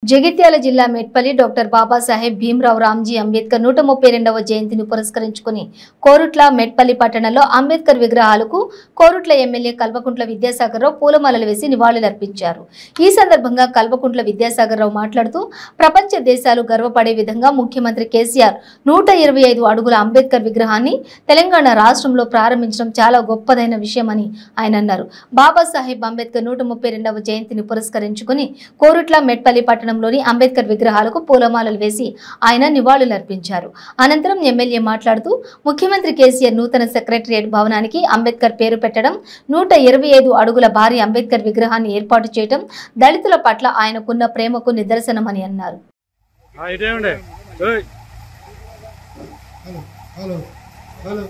జగిత్యాల జిల్లా మెట్పల్లి డాక్టర్ బాబాసాహెబ్ భీమ్రావ్ రామ్జీ అంబేద్కర్ నూట ముప్పై రెండవ జయంతిని పురస్కరించుకుని కోరుట్ల మెట్పల్లి పట్టణంలో అంబేద్కర్ విగ్రహాలకు కోరుట్ల ఎమ్మెల్యే కల్వకుంట్ల విద్యాసాగర్రావు పూలమాలలు వేసి నివాళులర్పించారు ఈ సందర్భంగా కల్వకుంట్ల విద్యాసాగర్రావు మాట్లాడుతూ ప్రపంచ దేశాలు గర్వపడే విధంగా ముఖ్యమంత్రి కేసీఆర్ నూట ఇరవై ఐదు అడుగుల అంబేద్కర్ విగ్రహాన్ని తెలంగాణ రాష్ట్రంలో ప్రారంభించడం చాలా గొప్పదైన విషయమని ఆయన అన్నారు బాబాసాహెబ్ అంబేద్కర్ నూట ముప్పై రెండవ జయంతిని పురస్కరించుకుని కోరుట్ల మెట్పల్లి పట్టణంలోని అంబేద్కర్ విగ్రహాలకు పూలమాలలు వేసి ఆయన నివాళులర్పించారు అనంతరం ఎమ్మెల్యే మాట్లాడుతూ ముఖ్యమంత్రి కేసీఆర్ నూతన సెక్రటరియట్ భవనానికి అంబేద్కర్ పేరు పెట్టడం నూట ఇరవై ఐదు అడుగుల భారీ అంబేద్కర్ విగ్రహాన్ని ఏర్పాటు చేయడం దళితుల పట్ల ఆయనకున్న ప్రేమకు నిదర్శనమని అన్నారు ఆ, ఇటేమండి ఓయ్ హలో హలో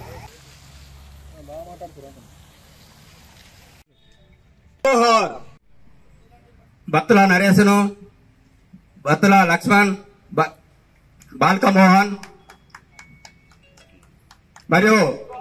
జోహార్ బత్తుల నరేశను బత్తుల లక్ష్మణ్ బ- బాల్క మోహన్ మరియు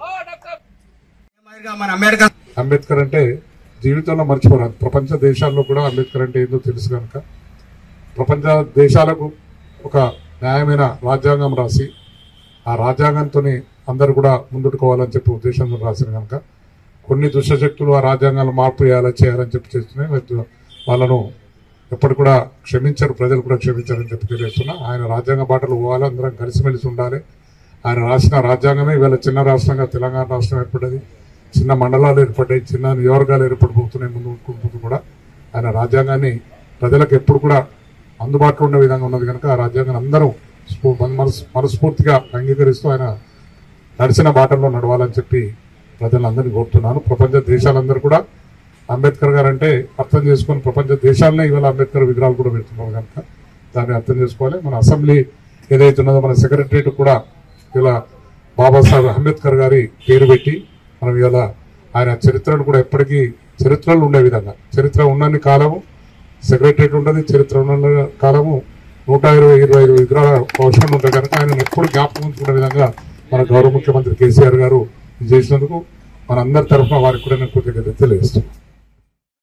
మన అంబేద్కర్ అంబేద్కర్ అంటే జీవితంలో మర్చిపోరాదు ప్రపంచ దేశాల్లో కూడా అంబేద్కర్ అంటే ఏందో తెలుసు కనుక ప్రపంచ దేశాలకు ఒక న్యాయమైన రాజ్యాంగం రాసి ఆ రాజ్యాంగంతో అందరూ కూడా ముందుకోవాలని చెప్పి ఉద్దేశంతో రాసిన కనుక కొన్ని దుష్టశక్తులు ఆ రాజ్యాంగాలు మార్పు చేయాలని చేయాలని చెప్పి చేస్తున్నాయి వాటి- వాళ్ళను ఎప్పటి కూడా క్షమించరు ప్రజలు కూడా క్షమించారని చెప్పి తెలియజేస్తున్నా ఆయన రాజ్యాంగ బాటలు పోవాలి అందరం కలిసిమెలిసి ఉండాలి ఆయన రాసిన రాజ్యాంగమే ఇవాళ చిన్న రాష్ట్రంగా తెలంగాణ రాష్ట్రం ఏర్పడ్డది చిన్న మండలాలు ఏర్పడ్డాయి చిన్న నియోజకాలు ఏర్పడిపోతున్నాయి ముందు ముందు కూడా ఆయన రాజ్యాంగాన్ని ప్రజలకు ఎప్పుడు కూడా అందుబాటులో ఉండే విధంగా ఉన్నది కనుక ఆ రాజ్యాంగాన్ని అందరూ స్ఫూ- మనస్- మనస్ఫూర్తిగా అంగీకరిస్తూ ఆయన నడిచిన బాటల్లో నడవాలని చెప్పి ప్రజలందరినీ కోరుతున్నాను ప్రపంచ దేశాలందరూ కూడా అంబేద్కర్ గారు అంటే అర్థం చేసుకొని ప్రపంచ దేశాలనే ఇవాళ అంబేద్కర్ విగ్రహాలు కూడా పెడుతున్నారు కనుక దాన్ని అర్థం చేసుకోవాలి మన అసెంబ్లీ ఏదైతే ఉన్నదో మన సెక్రటరియట్ కూడా ఇలా బాబాసాహెబ్ అంబేద్కర్ గారి పేరు పెట్టి మనం ఇవాళ ఆయన చరిత్రను కూడా ఎప్పటికీ చరిత్రలో ఉండే విధంగా చరిత్ర ఉన్నన్ని కాలము సెక్రటరియట్ ఉండదు చరిత్ర ఉన్న కాలము నూట ఇరవై ఇరవై ఐదు విగ్రహాల అవసరం ఉంటుంది కనుక ఆయన ఎప్పుడు జ్ఞాపకం ఉంచుకునే విధంగా మన గౌరవ ముఖ్యమంత్రి కేసీఆర్ గారు ఇది చేసినందుకు మన అందరి తరఫున వారికి కూడా నేను కృతజ్ఞత తెలియజేస్తున్నాను